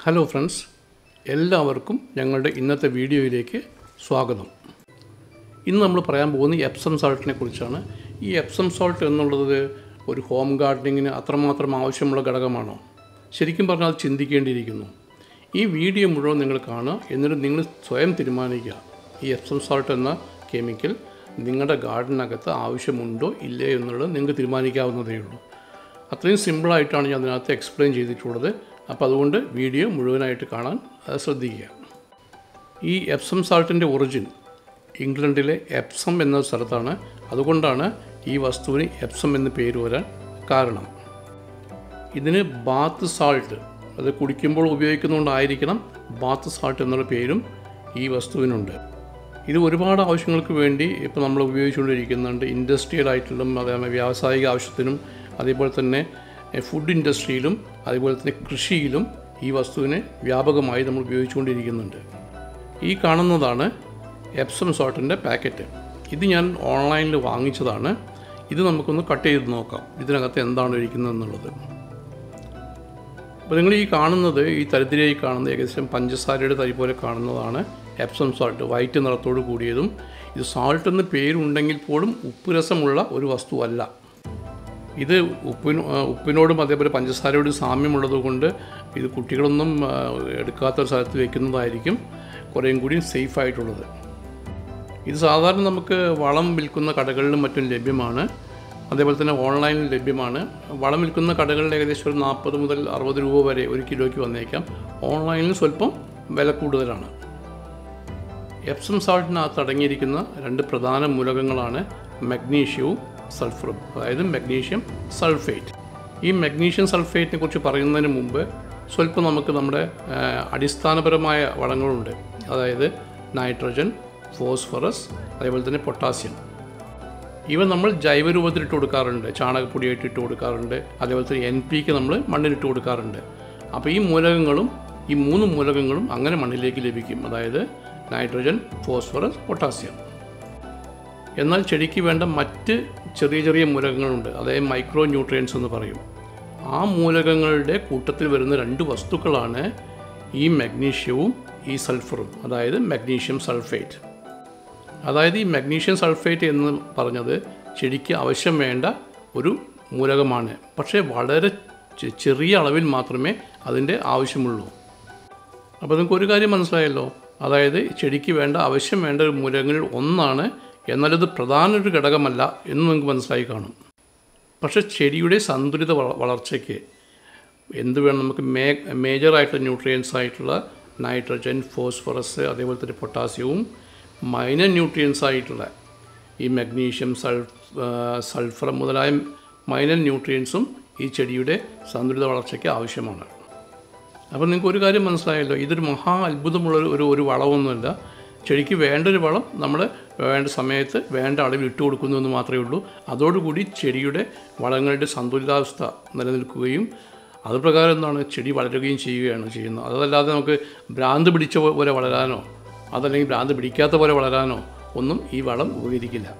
hello friends എല്ലാവർക്കും ഞങ്ങളുടെ ഇന്നത്തെ വീഡിയോയിലേക്ക് സ്വാഗതം ഇന്ന് നമ്മൾ പറയാൻ പോകുന്ന എപ്സം സോൾട്ടിനെ കുറിച്ചാണ് ഈ എപ്സം സോൾട്ട് എന്നുള്ളത് ഒരു ഹോം ഗാർഡനിങ്ങിന് അത്രമാത്രം ആവശ്യമുള്ള ഘടകമാണോ ശരിക്കും പറഞ്ഞാൽ അത് ചിന്തിക്കേണ്ടിയിരിക്കുന്നു ഈ വീഡിയോ മുഴുവൻ നിങ്ങൾ കാണുക എന്നിട്ട് നിങ്ങൾ സ്വയം തീരുമാനിക്കുക ഈ എപ്സം സോൾട്ട് എന്ന കെമിക്കൽ നിങ്ങളുടെ ഗാർഡനകത്ത് ആവശ്യമുണ്ടോ ഇല്ലേ എന്നുള്ളത് നിങ്ങൾക്ക് തീരുമാനിക്കാവുന്നതേ ഉള്ളൂ അത്രയും സിമ്പിളായിട്ടാണ് ഞാൻ അതിനകത്ത് എക്സ്പ്ലെയിൻ ചെയ്തിട്ടുള്ളത് അപ്പോൾ അതുകൊണ്ട് വീഡിയോ മുഴുവനായിട്ട് കാണാൻ അത് ശ്രദ്ധിക്കുക ഈ എപ്സം സാൾട്ടിൻ്റെ ഒറിജിൻ ഇംഗ്ലണ്ടിലെ എപ്സം എന്ന സ്ഥലത്താണ് അതുകൊണ്ടാണ് ഈ വസ്തുവിന് എപ്സം എന്ന് പേര് വരാൻ കാരണം ഇതിന് ബാത്ത് സാൾട്ട് അത് കുടിക്കുമ്പോൾ ഉപയോഗിക്കുന്നതുകൊണ്ടായിരിക്കണം ബാത്ത് സാൾട്ട് എന്നുള്ള പേരും ഈ വസ്തുവിനുണ്ട് ഇത് ഒരുപാട് ആവശ്യങ്ങൾക്ക് വേണ്ടി ഇപ്പോൾ നമ്മൾ ഉപയോഗിച്ചുകൊണ്ടിരിക്കുന്നുണ്ട് ഇൻഡസ്ട്രിയൽ ആയിട്ടുള്ള അതേപോലെ വ്യാവസായിക ആവശ്യത്തിനും അതേപോലെ തന്നെ ഫുഡ് ഇൻഡസ്ട്രിയിലും അതേപോലെ തന്നെ കൃഷിയിലും ഈ വസ്തുവിനെ വ്യാപകമായി നമ്മൾ ഉപയോഗിച്ചുകൊണ്ടിരിക്കുന്നുണ്ട് ഈ കാണുന്നതാണ് എപ്സം സോൾട്ടിൻ്റെ പാക്കറ്റ് ഇത് ഞാൻ ഓൺലൈനിൽ വാങ്ങിച്ചതാണ് ഇത് നമുക്കൊന്ന് കട്ട് ചെയ്ത് നോക്കാം ഇതിനകത്ത് എന്താണ് ഇരിക്കുന്നത് എന്നുള്ളത് അപ്പോൾ നിങ്ങൾ ഈ കാണുന്നത് ഈ തരിത്തിരിയായി കാണുന്നത് ഏകദേശം പഞ്ചസാരയുടെ തരി പോലെ കാണുന്നതാണ് എപ്സം സോൾട്ട് വൈറ്റ് നിറത്തോട് കൂടിയതും ഇത് സാൾട്ട് എന്ന് പേരുണ്ടെങ്കിൽ പോലും ഉപ്പ് രസമുള്ള ഒരു വസ്തുവല്ല ഇത് ഉപ്പിന് ഉപ്പിനോടും അതേപോലെ പഞ്ചസാരയോടും സാമ്യമുള്ളത് കൊണ്ട് ഇത് കുട്ടികളൊന്നും ആ, എടുക്കാത്ത ഒരു സ്ഥലത്ത് വെക്കുന്നതായിരിക്കും കുറേയും കൂടി സേഫ് ആയിട്ടുള്ളത് ഇത് സാധാരണ നമുക്ക് വളം വിൽക്കുന്ന കടകളിലും മറ്റും ലഭ്യമാണ് അതേപോലെ തന്നെ ഓൺലൈനിൽ ലഭ്യമാണ് വളം വിൽക്കുന്ന കടകളിൽ ഏകദേശം ഒരു നാൽപ്പത് മുതൽ അറുപത് രൂപ വരെ ഒരു കിലോയ്ക്ക് വന്നേക്കാം ഓൺലൈനിൽ സ്വല്പം വില കൂടുതലാണ് എപ്സം സാൾട്ടിനകത്ത് അടങ്ങിയിരിക്കുന്ന രണ്ട് പ്രധാന മൂലകങ്ങളാണ് മഗ്നീഷ്യവും സൾഫറും അതായത് മഗ്നീഷ്യം സൾഫേറ്റ് ഈ മഗ്നീഷ്യം സൾഫേറ്റിനെ കുറിച്ച് പറയുന്നതിന് മുമ്പ് സ്വല്പം നമുക്ക് നമ്മുടെ ആ, അടിസ്ഥാനപരമായ വളങ്ങളുണ്ട് അതായത് നൈട്രജൻ ഫോസ്ഫറസ് അതേപോലെ തന്നെ പൊട്ടാസ്യം ഇവ നമ്മൾ ജൈവരൂപത്തിൽ ഇട്ട് കൊടുക്കാറുണ്ട് ചാണകപ്പൊടിയായിട്ട് ഇട്ട് കൊടുക്കാറുണ്ട് അതേപോലെ തന്നെ എൻ പിക്ക് നമ്മൾ മണ്ണിലിട്ട് കൊടുക്കാറുണ്ട് അപ്പോൾ ഈ മൂലകങ്ങളും ഈ മൂന്ന് മൂലകങ്ങളും അങ്ങനെ മണ്ണിലേക്ക് ലഭിക്കും അതായത് നൈട്രജൻ ഫോസ്ഫറസ് പൊട്ടാസ്യം എന്നാൽ ചെടിക്ക് വേണ്ട മറ്റ് ചെറിയ ചെറിയ മൂലകങ്ങളുണ്ട് അതായത് മൈക്രോ ന്യൂട്രിയൻസ് എന്ന് പറയും ആ മൂലകങ്ങളുടെ കൂട്ടത്തിൽ വരുന്ന രണ്ട് വസ്തുക്കളാണ് ഈ മഗ്നീഷ്യവും ഈ സൾഫറും അതായത് മഗ്നീഷ്യം സൾഫേറ്റ് അതായത് ഈ മഗ്നീഷ്യം സൾഫേറ്റ് എന്ന് പറഞ്ഞത് ചെടിക്ക് ആവശ്യം വേണ്ട ഒരു മൂലകമാണ് പക്ഷേ വളരെ ചെ- ചെറിയ അളവിൽ മാത്രമേ അതിൻ്റെ ആവശ്യമുള്ളൂ അപ്പോൾ നിങ്ങൾക്ക് ഒരു കാര്യം മനസ്സിലായല്ലോ അതായത് ചെടിക്ക് വേണ്ട ആവശ്യം വേണ്ട ഒരു മൂലകങ്ങളിൽ ഒന്നാണ് എന്നാലത് പ്രധാന ഒരു ഘടകമല്ല എന്ന് നിങ്ങൾക്ക് മനസ്സിലായി കാണും പക്ഷേ ചെടിയുടെ സന്തുലിത വള- വളർച്ചയ്ക്ക് എന്ത് വേണം നമുക്ക് മേ മേജറായിട്ടുള്ള ന്യൂട്രിയൻസ് ആയിട്ടുള്ള നൈട്രജൻ ഫോസ്ഫറസ് അതേപോലെ തന്നെ പൊട്ടാസ്യവും മൈനർ ന്യൂട്രിയൻസ് ആയിട്ടുള്ള ഈ മഗ്നീഷ്യം സൾഫ് സൾഫർ മുതലായ മൈനർ ന്യൂട്രിയൻസും ഈ ചെടിയുടെ സന്തുലിത വളർച്ചയ്ക്ക് ആവശ്യമാണ് അപ്പോൾ നിങ്ങൾക്ക് ഒരു കാര്യം മനസ്സിലായല്ലോ ഇതൊരു മഹാ അത്ഭുതമുള്ള ഒരു- ഒരു ഒരു വളമൊന്നുമല്ല ചെടിക്ക് വേണ്ട ഒരു വളം നമ്മൾ വേണ്ട സമയത്ത് വേണ്ട അളവിൽ ഇട്ട് കൊടുക്കുന്നു എന്ന് മാത്രമേ ഉള്ളൂ അതോടുകൂടി ചെടിയുടെ വളങ്ങളുടെ സന്തുലിതാവസ്ഥ നിലനിൽക്കുകയും അത് പ്രകാരം എന്താണ് ചെടി വളരുകയും ചെയ്യുകയാണ് ചെയ്യുന്നത് അതല്ലാതെ നമുക്ക് ഭ്രാന്ത് പിടിച്ച പോ- പോലെ വളരാനോ അതല്ലെങ്കിൽ ഭ്രാന്ത് പിടിക്കാത്ത പോലെ വളരാനോ ഒന്നും ഈ വളം ഉപകരിക്കില്ല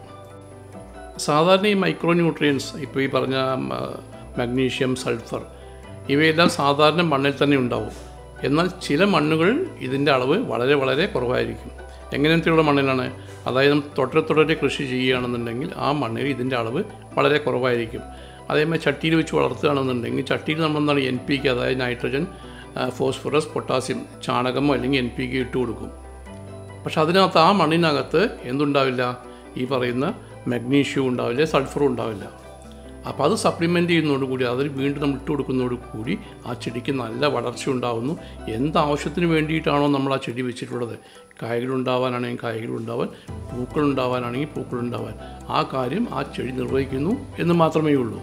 സാധാരണ ഈ മൈക്രോ ന്യൂട്രിയൻസ് ഇപ്പോൾ ഈ പറഞ്ഞ മ, മഗ്നീഷ്യം സൾഫർ ഇവയെല്ലാം സാധാരണ മണ്ണിൽ തന്നെ ഉണ്ടാവും എന്നാൽ ചില മണ്ണുകൾ ഇതിൻ്റെ അളവ് വളരെ വളരെ കുറവായിരിക്കും എങ്ങനത്തെയുള്ള മണ്ണിലാണ് അതായത് നമ്മൾ തുടരെ തുടരെ കൃഷി ചെയ്യുകയാണെന്നുണ്ടെങ്കിൽ ആ മണ്ണിൽ ഇതിൻ്റെ അളവ് വളരെ കുറവായിരിക്കും അതേമാതിരി ചട്ടിയിൽ വെച്ച് വളർത്തുകയാണെന്നുണ്ടെങ്കിൽ ചട്ടിയിൽ നമ്മൾ എന്താണ് എൻ പി കെ അതായത് നൈട്രജൻ ആ, ഫോസ്ഫറസ് പൊട്ടാസ്യം ചാണകമോ അല്ലെങ്കിൽ എൻ പി കെ ഇട്ട് കൊടുക്കും പക്ഷെ അതിനകത്ത് ആ മണ്ണിനകത്ത് എന്തുണ്ടാവില്ല ഈ പറയുന്ന മഗ്നീഷ്യവും ഉണ്ടാവില്ല സൾഫറും ഉണ്ടാവില്ല അപ്പോൾ അത് സപ്ലിമെൻറ്റ് ചെയ്യുന്നതോടുകൂടി അതിൽ വീണ്ടും നമ്മൾ ഇട്ട് കൊടുക്കുന്നതോടുകൂടി ആ ചെടിക്ക് നല്ല വളർച്ച ഉണ്ടാകുന്നു എന്താവശ്യത്തിന് വേണ്ടിയിട്ടാണോ നമ്മൾ ആ ചെടി വെച്ചിട്ടുള്ളത് കായകളുണ്ടാവാനാണെങ്കിൽ കായകളുണ്ടാവാൻ പൂക്കളുണ്ടാവാനാണെങ്കിൽ പൂക്കളുണ്ടാവാൻ ആ കാര്യം ആ ചെടി നിർവഹിക്കുന്നു എന്ന് മാത്രമേ ഉള്ളൂ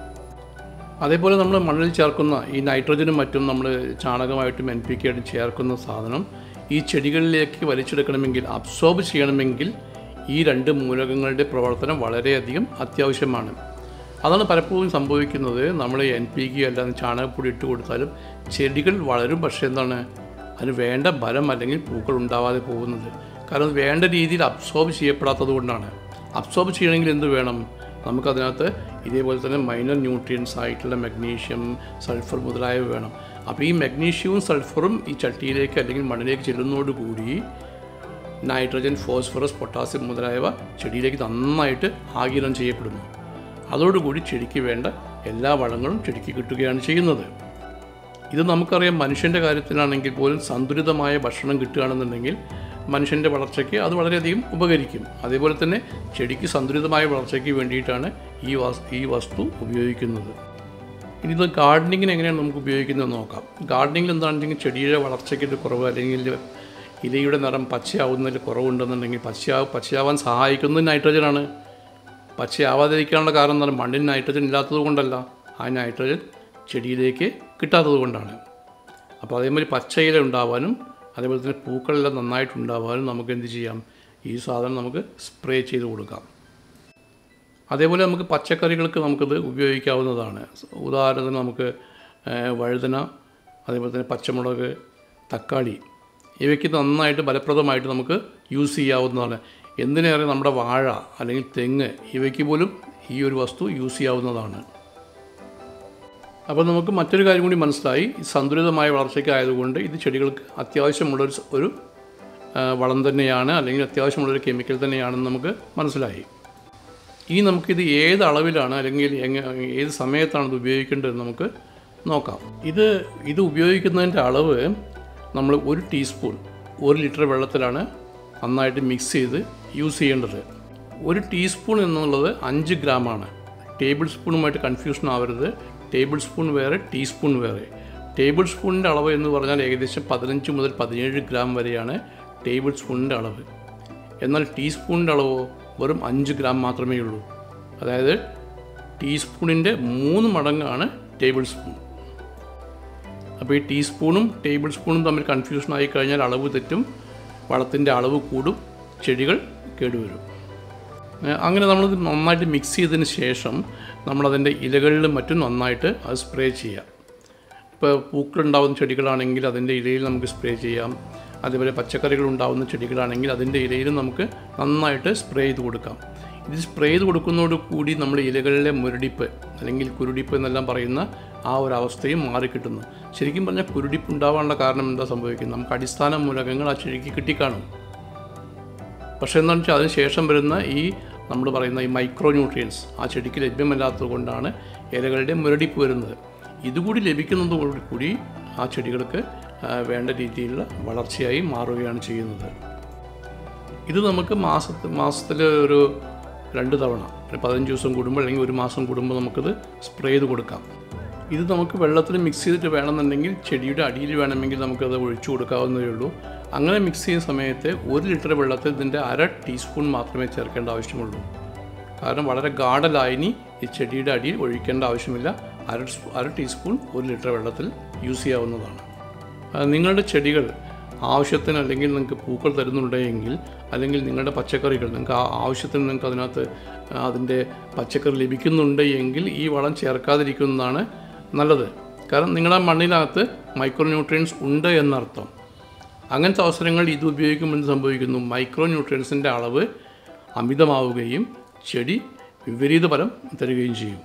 അതേപോലെ നമ്മൾ മണ്ണിൽ ചേർക്കുന്ന ഈ നൈട്രജനും മറ്റും നമ്മൾ ചാണകമായിട്ടും എൻ പി കെ ആയിട്ടും ചേർക്കുന്ന സാധനം ഈ ചെടികളിലേക്ക് വലിച്ചെടുക്കണമെങ്കിൽ അബ്സോർബ് ചെയ്യണമെങ്കിൽ ഈ രണ്ട് മൂലകങ്ങളുടെ പ്രവർത്തനം വളരെയധികം അത്യാവശ്യമാണ് അതാണ് പലപ്പോഴും സംഭവിക്കുന്നത് നമ്മൾ എൻ പി കെ അല്ലാതെ ചാണകപ്പൊടി ഇട്ട് കൊടുത്താലും ചെടികൾ വളരും പക്ഷേ എന്താണ് അതിന് വേണ്ട ബലം അല്ലെങ്കിൽ പൂക്കൾ ഉണ്ടാവാതെ പോകുന്നത് കാരണം അത് വേണ്ട രീതിയിൽ അബ്സോർബ് ചെയ്യപ്പെടാത്തത് കൊണ്ടാണ് അബ്സോർബ് ചെയ്യണമെങ്കിൽ എന്ത് വേണം നമുക്കതിനകത്ത് ഇതേപോലെ തന്നെ മൈനർ ന്യൂട്രിയൻസ് ആയിട്ടുള്ള മഗ്നീഷ്യം സൾഫർ മുതലായവ വേണം അപ്പോൾ ഈ മഗ്നീഷ്യവും സൾഫറും ഈ ചട്ടിയിലേക്ക് അല്ലെങ്കിൽ മണ്ണിലേക്ക് ചെല്ലുന്നതോടുകൂടി നൈട്രജൻ ഫോസ്ഫറസ് പൊട്ടാസ്യം മുതലായവ ചെടിയിലേക്ക് നന്നായിട്ട് ആഗിരണം ചെയ്യപ്പെടുന്നു അതോടുകൂടി ചെടിക്ക് വേണ്ട എല്ലാ വളങ്ങളും ചെടിക്ക് കിട്ടുകയാണ് ചെയ്യുന്നത് ഇത് നമുക്കറിയാം മനുഷ്യൻ്റെ കാര്യത്തിലാണെങ്കിൽ പോലും സന്തുലിതമായ ഭക്ഷണം കിട്ടുകയാണെന്നുണ്ടെങ്കിൽ മനുഷ്യൻ്റെ വളർച്ചയ്ക്ക് അത് വളരെയധികം ഉപകരിക്കും അതേപോലെ തന്നെ ചെടിക്ക് സന്തുലിതമായ വളർച്ചയ്ക്ക് വേണ്ടിയിട്ടാണ് ഈ വസ് ഈ വസ്തു ഉപയോഗിക്കുന്നത് ഇനി ഇത് ഗാർഡനിങ്ങിന് എങ്ങനെയാണ് നമുക്ക് ഉപയോഗിക്കുന്നത് നോക്കാം ഗാർഡനിങ്ങിൽ എന്താണെന്നുണ്ടെങ്കിൽ ചെടിയുടെ വളർച്ചയ്ക്ക് ഒരു കുറവ് അല്ലെങ്കിൽ ഇലയുടെ നിറം പച്ചയാവുന്നതിൽ കുറവുണ്ടെന്നുണ്ടെങ്കിൽ പച്ചയാ പച്ചയാവാൻ സഹായിക്കുന്നത് നൈട്രജനാണ് പച്ചയാവാതിരിക്കാനുള്ള കാരണം എന്താണ് മണ്ണിൽ നൈട്രജൻ ഇല്ലാത്തത് കൊണ്ടല്ല ആ നൈട്രജൻ ചെടിയിലേക്ക് കിട്ടാത്തത് കൊണ്ടാണ് അപ്പോൾ അതേമാതിരി പച്ചയില ഉണ്ടാവാനും അതേപോലെ തന്നെ പൂക്കളെല്ലാം നന്നായിട്ടുണ്ടാവാനും നമുക്ക് എന്ത് ചെയ്യാം ഈ സാധനം നമുക്ക് സ്പ്രേ ചെയ്ത് കൊടുക്കാം അതേപോലെ നമുക്ക് പച്ചക്കറികൾക്ക് നമുക്കിത് ഉപയോഗിക്കാവുന്നതാണ് ഉദാഹരണത്തിന് നമുക്ക് ഏഹ്, വഴുതന അതേപോലെ തന്നെ പച്ചമുളക് തക്കാളി ഇവയ്ക്ക് നന്നായിട്ട് ഫലപ്രദമായിട്ട് നമുക്ക് യൂസ് ചെയ്യാവുന്നതാണ് എന്തിനേറെ നമ്മുടെ വാഴ അല്ലെങ്കിൽ തെങ്ങ് ഇവയ്ക്ക് പോലും ഈ ഒരു വസ്തു യൂസ് ചെയ്യാവുന്നതാണ് അപ്പോൾ നമുക്ക് മറ്റൊരു കാര്യം കൂടി മനസ്സിലായി ഈ സന്തുലിതമായ വളർച്ചയ്ക്കായതുകൊണ്ട് ഇത് ചെടികൾക്ക് അത്യാവശ്യമുള്ളൊരു സ- ഒരു ആ, വളം തന്നെയാണ് അല്ലെങ്കിൽ അത്യാവശ്യമുള്ളൊരു കെമിക്കൽ തന്നെയാണെന്ന് നമുക്ക് മനസ്സിലായി ഇനി നമുക്കിത് ഏത് അളവിലാണ് അല്ലെങ്കിൽ എങ്ങ ഏത് സമയത്താണ് ഇത് ഉപയോഗിക്കേണ്ടത് നമുക്ക് നോക്കാം ഇത് ഇത് ഉപയോഗിക്കുന്നതിൻ്റെ അളവ് നമ്മൾ ഒരു ടീസ്പൂൺ ഒരു ലിറ്റർ വെള്ളത്തിലാണ് നന്നായിട്ട് മിക്സ് ചെയ്ത് യൂസ് ചെയ്യേണ്ടത് ഒരു ടീസ്പൂൺ എന്നുള്ളത് അഞ്ച് ഗ്രാമാണ് ടേബിൾ സ്പൂണുമായിട്ട് കൺഫ്യൂഷൻ ആവരുത് ടേബിൾ സ്പൂൺ വേറെ ടീസ്പൂൺ വേറെ ടേബിൾ സ്പൂണിൻ്റെ അളവ് എന്ന് പറഞ്ഞാൽ ഏകദേശം പതിനഞ്ച് മുതൽ പതിനേഴ് ഗ്രാം വരെയാണ് ടേബിൾ സ്പൂണിൻ്റെ അളവ് എന്നാൽ ടീസ്പൂണിൻ്റെ അളവോ വെറും അഞ്ച് ഗ്രാം മാത്രമേ ഉള്ളൂ അതായത് ടീസ്പൂണിൻ്റെ മൂന്ന് മടങ്ങാണ് ടേബിൾ സ്പൂൺ അപ്പോൾ ഈ ടീസ്പൂണും ടേബിൾ സ്പൂണും തമ്മിൽ കൺഫ്യൂഷൻ ആയി കഴിഞ്ഞാൽ അളവ് തെറ്റും വളത്തിൻ്റെ അളവ് കൂടും ചെടികൾ കേടുവരും ഏഹ് അങ്ങനെ നമ്മളിത് നന്നായിട്ട് മിക്സ് ചെയ്തതിന് ശേഷം നമ്മളതിൻ്റെ ഇലകളിലും മറ്റും നന്നായിട്ട് അത് സ്പ്രേ ചെയ്യാം ഇപ്പോൾ പൂക്കളുണ്ടാവുന്ന ചെടികളാണെങ്കിൽ അതിൻ്റെ ഇലയിൽ നമുക്ക് സ്പ്രേ ചെയ്യാം അതേപോലെ പച്ചക്കറികൾ ഉണ്ടാവുന്ന ചെടികളാണെങ്കിൽ അതിൻ്റെ ഇലയിലും നമുക്ക് നന്നായിട്ട് സ്പ്രേ ചെയ്ത് കൊടുക്കാം ഇത് സ്പ്രേ ചെയ്ത് കൊടുക്കുന്നതോട് കൂടി നമ്മൾ ഇലകളിലെ മുരടിപ്പ് അല്ലെങ്കിൽ കുരുടിപ്പ് എന്നെല്ലാം പറയുന്ന ആ ഒരു അവസ്ഥയും മാറിക്കിട്ടുന്നു ശരിക്കും പറഞ്ഞാൽ കുരുടിപ്പ് ഉണ്ടാവാനുള്ള കാരണം എന്താ സംഭവിക്കുന്നത് നമുക്ക് അടിസ്ഥാന മൂലകങ്ങൾ ആ ചെടിക്ക് കിട്ടിക്കാണും പക്ഷേ എന്താണെന്ന് വെച്ചാൽ അതിന് ശേഷം വരുന്ന ഈ നമ്മൾ പറയുന്ന ഈ മൈക്രോ ന്യൂട്രിയൻസ് ആ ചെടിക്ക് ലഭ്യമല്ലാത്തത് കൊണ്ടാണ് ഇലകളുടെ മുരടിപ്പ് വരുന്നത് ഇതുകൂടി ലഭിക്കുന്നതോടുകൂടി കൂടി ആ ചെടികൾക്ക് ആ, വേണ്ട രീതിയിലുള്ള വളർച്ചയായി മാറുകയാണ് ചെയ്യുന്നത് ഇത് നമുക്ക് മാസത്തിൽ മാസത്തിൽ ഒരു രണ്ട് തവണ ഒരു പതിനഞ്ച് ദിവസം കൂടുമ്പോൾ അല്ലെങ്കിൽ ഒരു മാസം കൂടുമ്പോൾ നമുക്കിത് സ്പ്രേ ചെയ്ത് കൊടുക്കാം ഇത് നമുക്ക് വെള്ളത്തിൽ മിക്സ് ചെയ്തിട്ട് വേണമെന്നുണ്ടെങ്കിൽ ചെടിയുടെ അടിയിൽ വേണമെങ്കിൽ നമുക്കത് ഒഴിച്ചു കൊടുക്കാവുന്നതേ ഉള്ളൂ അങ്ങനെ മിക്സ് ചെയ്യുന്ന സമയത്ത് ഒരു ലിറ്റർ വെള്ളത്തിൽ ഇതിൻ്റെ അര ടീസ്പൂൺ മാത്രമേ ചേർക്കേണ്ട ആവശ്യമുള്ളൂ കാരണം വളരെ ഗാഢ ലായനി ഈ ചെടിയുടെ അടിയിൽ ഒഴിക്കേണ്ട ആവശ്യമില്ല അര സ്പൂ- അര ടീസ്പൂൺ ഒരു ലിറ്റർ വെള്ളത്തിൽ യൂസ് ചെയ്യാവുന്നതാണ് ആ, നിങ്ങളുടെ ചെടികൾ ആവശ്യത്തിന് അല്ലെങ്കിൽ നിങ്ങൾക്ക് പൂക്കൾ തരുന്നുണ്ടെങ്കിൽ അല്ലെങ്കിൽ നിങ്ങളുടെ പച്ചക്കറികൾ നിങ്ങൾക്ക് ആ ആവശ്യത്തിന് നിങ്ങൾക്ക് അതിനകത്ത് ആ, അതിൻ്റെ പച്ചക്കറി ലഭിക്കുന്നുണ്ട് എങ്കിൽ ഈ വളം ചേർക്കാതിരിക്കുന്നതാണ് നല്ലത് കാരണം നിങ്ങളുടെ മണ്ണിനകത്ത് മൈക്രോ ന്യൂട്രിയൻസ് ഉണ്ട് എന്നർത്ഥം അങ്ങനത്തെ അവസരങ്ങളിൽ ഇത് ഉപയോഗിക്കുമ്പോൾ എന്ത് സംഭവിക്കുന്നു മൈക്രോ ന്യൂട്രിയൻസിൻ്റെ അളവ് അമിതമാവുകയും ചെടി വിപരീത ഫലം തരികയും ചെയ്യും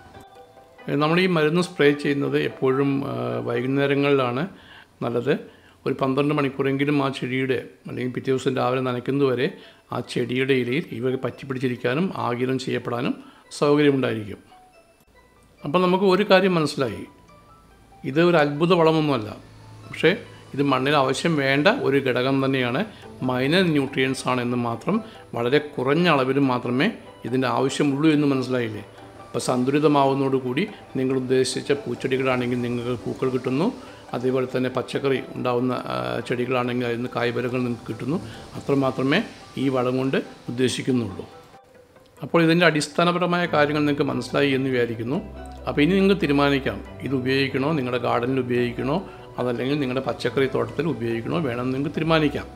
ഏഹ് നമ്മൾ ഈ മരുന്ന് സ്പ്രേ ചെയ്യുന്നത് എപ്പോഴും ആ, വൈകുന്നേരങ്ങളിലാണ് നല്ലത് ഒരു പന്ത്രണ്ട് മണിക്കൂറെങ്കിലും ആ ചെടിയുടെ അല്ലെങ്കിൽ പിറ്റേ ദിവസം രാവിലെ നനയ്ക്കുന്നതുവരെ ആ ചെടിയുടെ ഇലയിൽ ഇവ പറ്റിപ്പിടിച്ചിരിക്കാനും ആഗിരണം ചെയ്യപ്പെടാനും സൗകര്യമുണ്ടായിരിക്കും അപ്പോൾ നമുക്ക് ഒരു കാര്യം മനസ്സിലായി ഇത് ഒരു അത്ഭുത വളമൊന്നുമല്ല പക്ഷേ ഇത് മണ്ണിൽ ആവശ്യം വേണ്ട ഒരു ഘടകം തന്നെയാണ് മൈനർ ന്യൂട്രിയൻസ് ആണെന്ന് മാത്രം വളരെ കുറഞ്ഞ അളവിൽ മാത്രമേ ഇതിൻ്റെ ആവശ്യമുള്ളൂ എന്ന് മനസ്സിലായില്ലേ അപ്പോൾ സന്തുലിതമാവുന്നതോടുകൂടി നിങ്ങൾ ഉദ്ദേശിച്ച പൂച്ചെടികളാണെങ്കിൽ നിങ്ങൾക്ക് പൂക്കൾ കിട്ടുന്നു അതേപോലെ തന്നെ പച്ചക്കറി ഉണ്ടാവുന്ന ആ, ചെടികളാണെങ്കിൽ അതിൽ നിന്ന് കായ്ഫലങ്ങൾ നിങ്ങൾക്ക് കിട്ടുന്നു അത്രമാത്രമേ ഈ വളം കൊണ്ട് ഉദ്ദേശിക്കുന്നുള്ളൂ അപ്പോൾ ഇതിൻ്റെ അടിസ്ഥാനപരമായ കാര്യങ്ങൾ നിങ്ങൾക്ക് മനസ്സിലായി എന്ന് വിചാരിക്കുന്നു അപ്പോൾ ഇനി നിങ്ങൾക്ക് തീരുമാനിക്കാം ഇത് ഉപയോഗിക്കണോ നിങ്ങളുടെ ഗാർഡനിൽ ഉപയോഗിക്കണോ അതല്ലെങ്കിൽ നിങ്ങളുടെ പച്ചക്കറി തോട്ടത്തിൽ ഉപയോഗിക്കണോ വേണമെന്ന് നിങ്ങൾക്ക് തീരുമാനിക്കാം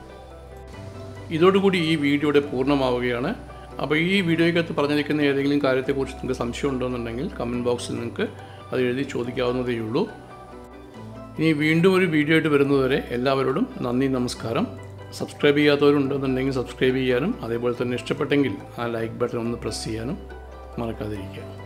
ഇതോടുകൂടി ഈ വീഡിയോയുടെ പൂർണ്ണമാവുകയാണ് അപ്പോൾ ഈ വീഡിയോയ്ക്കകത്ത് പറഞ്ഞിരിക്കുന്ന ഏതെങ്കിലും കാര്യത്തെക്കുറിച്ച് നിങ്ങൾക്ക് സംശയം ഉണ്ടോയെന്നുണ്ടെങ്കിൽ കമൻറ്റ് ബോക്സിൽ നിങ്ങൾക്ക് അത് എഴുതി ചോദിക്കാവുന്നതേ ഉള്ളൂ ഇനി വീണ്ടും ഒരു വീഡിയോ ആയിട്ട് വരുന്നതുവരെ എല്ലാവരോടും നന്ദി നമസ്കാരം സബ്സ്ക്രൈബ് ചെയ്യാത്തവരുണ്ടെന്നുണ്ടെങ്കിൽ സബ്സ്ക്രൈബ് ചെയ്യാനും അതേപോലെ തന്നെ ഇഷ്ടപ്പെട്ടെങ്കിൽ ആ ലൈക്ക് ബട്ടൺ ഒന്ന് പ്രസ് ചെയ്യാനും മറക്കാതിരിക്കുക